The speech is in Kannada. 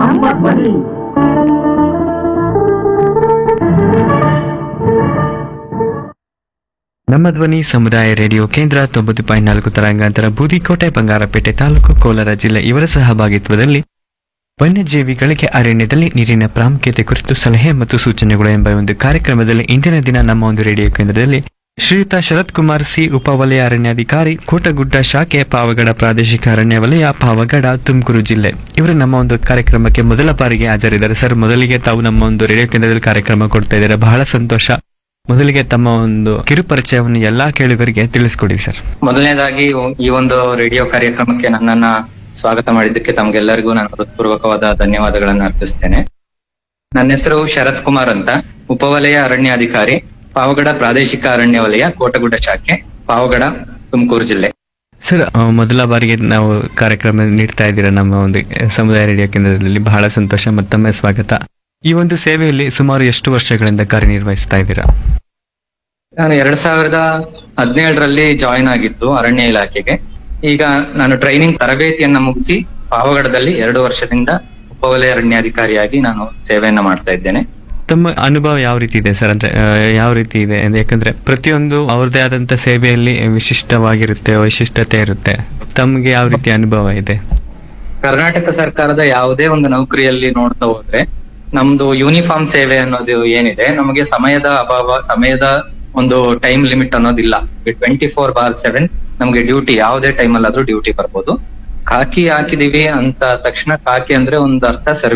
ನಮ್ಮ ಧ್ವನಿ ನಮ್ಮ ಧ್ವನಿ ಸಮುದಾಯ ರೇಡಿಯೋ ಕೇಂದ್ರ ತೊಂಬತ್ತು ಪಾಯಿಂಟ್ ನಾಲ್ಕು ತರಂಗಾಂತರ ಬೂದಿಕೋಟೆ ಬಂಗಾರಪೇಟೆ ತಾಲೂಕು ಕೋಲಾರ ಜಿಲ್ಲೆ ಇವರ ಸಹಭಾಗಿತ್ವದಲ್ಲಿ ವನ್ಯಜೀವಿಗಳಿಗೆ ಅರಣ್ಯದಲ್ಲಿ ನೀರಿನ ಪ್ರಾಮುಖ್ಯತೆ ಕುರಿತು ಸಲಹೆ ಮತ್ತು ಸೂಚನೆಗಳು ಎಂಬ ಒಂದು ಕಾರ್ಯಕ್ರಮದಲ್ಲಿ ಇಂದಿನ ದಿನ ನಮ್ಮ ಒಂದು ರೇಡಿಯೋ ಕೇಂದ್ರದಲ್ಲಿ ಶ್ರೀಯುತ ಶರತ್ ಕುಮಾರ್ ಸಿ ಉಪವಲಯ ಅರಣ್ಯಾಧಿಕಾರಿ ಕೋಟಗುಡ್ಡ ಶಾಖೆ ಪಾವಗಡ ಪ್ರಾದೇಶಿಕ ಅರಣ್ಯ ವಲಯ ಪಾವಗಡ ತುಮಕೂರು ಜಿಲ್ಲೆ ಇವರು ನಮ್ಮ ಒಂದು ಕಾರ್ಯಕ್ರಮಕ್ಕೆ ಮೊದಲ ಬಾರಿಗೆ ಹಾಜರಿದ್ದಾರೆ ಸರ್ ಮೊದಲಿಗೆ ತಾವು ನಮ್ಮ ಒಂದು ರೇಡಿಯೋ ಕೇಂದ್ರದಲ್ಲಿ ಕಾರ್ಯಕ್ರಮ ಕೊಡ್ತಾ ಇದ್ದಾರೆ ಬಹಳ ಸಂತೋಷ ಮೊದಲಿಗೆ ತಮ್ಮ ಒಂದು ಕಿರು ಪರಿಚಯವನ್ನು ಎಲ್ಲಾ ಕೇಳುಗರಿಗೆ ತಿಳಿಸ್ಕೊಡಿ ಸರ್ ಮೊದಲನೇದಾಗಿ ಈ ಒಂದು ರೇಡಿಯೋ ಕಾರ್ಯಕ್ರಮಕ್ಕೆ ನನ್ನನ್ನ ಸ್ವಾಗತ ಮಾಡಿದ್ದಕ್ಕೆ ತಮ್ಗೆಲ್ಲರಿಗೂ ನಾನು ಹೃತ್ಪೂರ್ವಕವಾದ ಧನ್ಯವಾದಗಳನ್ನು ಅರ್ಪಿಸ್ತೇನೆ ನನ್ನ ಹೆಸರು ಶರತ್ ಕುಮಾರ್ ಅಂತ ಉಪವಲಯ ಅರಣ್ಯಾಧಿಕಾರಿ ಪಾವಗಡ ಪ್ರಾದೇಶಿಕ ಅರಣ್ಯ ವಲಯ ಕೋಟಗುಡ್ಡ ಶಾಖೆ ಪಾವಗಡ ತುಮಕೂರು ಜಿಲ್ಲೆ ಸರ್ ಆ, ಮೊದಲ ಬಾರಿಗೆ ನಾವು ಕಾರ್ಯಕ್ರಮ ನೀಡ್ತಾ ಇದ್ದೀರಾ ನಮ್ಮ ಒಂದು ಸಮುದಾಯ ರೇಡಿಯೋ ಕೇಂದ್ರದಲ್ಲಿ ಬಹಳ ಸಂತೋಷ ಮತ್ತೊಮ್ಮೆ ಸ್ವಾಗತ ಈ ಒಂದು ಸೇವೆಯಲ್ಲಿ ಸುಮಾರು ಎಷ್ಟು ವರ್ಷಗಳಿಂದ ಕಾರ್ಯನಿರ್ವಹಿಸ್ತಾ ಇದ್ದೀರಾ ನಾನು ಎರಡ್ ಸಾವಿರದ ಹದಿನೇಳರಲ್ಲಿ ಜಾಯಿನ್ ಆಗಿದ್ದು ಅರಣ್ಯ ಇಲಾಖೆಗೆ ಈಗ ನಾನು ಟ್ರೈನಿಂಗ್ ತರಬೇತಿಯನ್ನ ಮುಗಿಸಿ ಪಾವಗಡದಲ್ಲಿ ಎರಡು ವರ್ಷದಿಂದ ಉಪವಲಯ ಅರಣ್ಯಾಧಿಕಾರಿಯಾಗಿ ನಾನು ಸೇವೆಯನ್ನ ಮಾಡ್ತಾ ಇದ್ದೇನೆ ತಮ್ಮ ಅನುಭವ ಯಾವ ರೀತಿ ಇದೆ ಸರ್ ಅಂದ್ರೆ ಆ, ಯಾವ ರೀತಿ ಇದೆ ಅಂದ್ರೆ ಯಾಕಂದ್ರೆ ಪ್ರತಿಯೊಂದು ಅವ್ರದೇ ಆದಂತ ಸೇವೆಯಲ್ಲಿ ವಿಶಿಷ್ಟವಾಗಿರುತ್ತೆ ವೈಶಿಷ್ಟ್ಯತೆ ಇರುತ್ತೆ ತಮ್ಗೆ ಯಾವ ರೀತಿ ಅನುಭವ ಇದೆ ಕರ್ನಾಟಕ ಸರ್ಕಾರದ ಯಾವುದೇ ಒಂದು ನೌಕರಿಯಲ್ಲಿ ನೋಡ್ತಾ ಹೋದ್ರೆ ನಮ್ದು ಯೂನಿಫಾರ್ಮ್ ಸೇವೆ ಅನ್ನೋದು ಏನಿದೆ ನಮಗೆ ಸಮಯದ ಅಭಾವ ಸಮಯದ ಒಂದು ಟೈಮ್ ಲಿಮಿಟ್ ಅನ್ನೋದಿಲ್ಲ ಟ್ವೆಂಟಿ ಫೋರ್ ಬಾರ್ ಸೆವೆನ್ ನಮ್ಗೆ ಡ್ಯೂಟಿ ಯಾವುದೇ ಟೈಮ್ ಅಲ್ಲಾದ್ರೂ ಡ್ಯೂಟಿ ಬರ್ಬೋದು ಖಾಕಿ ಹಾಕಿದೀವಿ ಅಂತ ತಕ್ಷಣ ಖಾಕಿ ಅಂದ್ರೆ ಒಂದು ಅರ್ಥ ಸರ್ವಿಸ್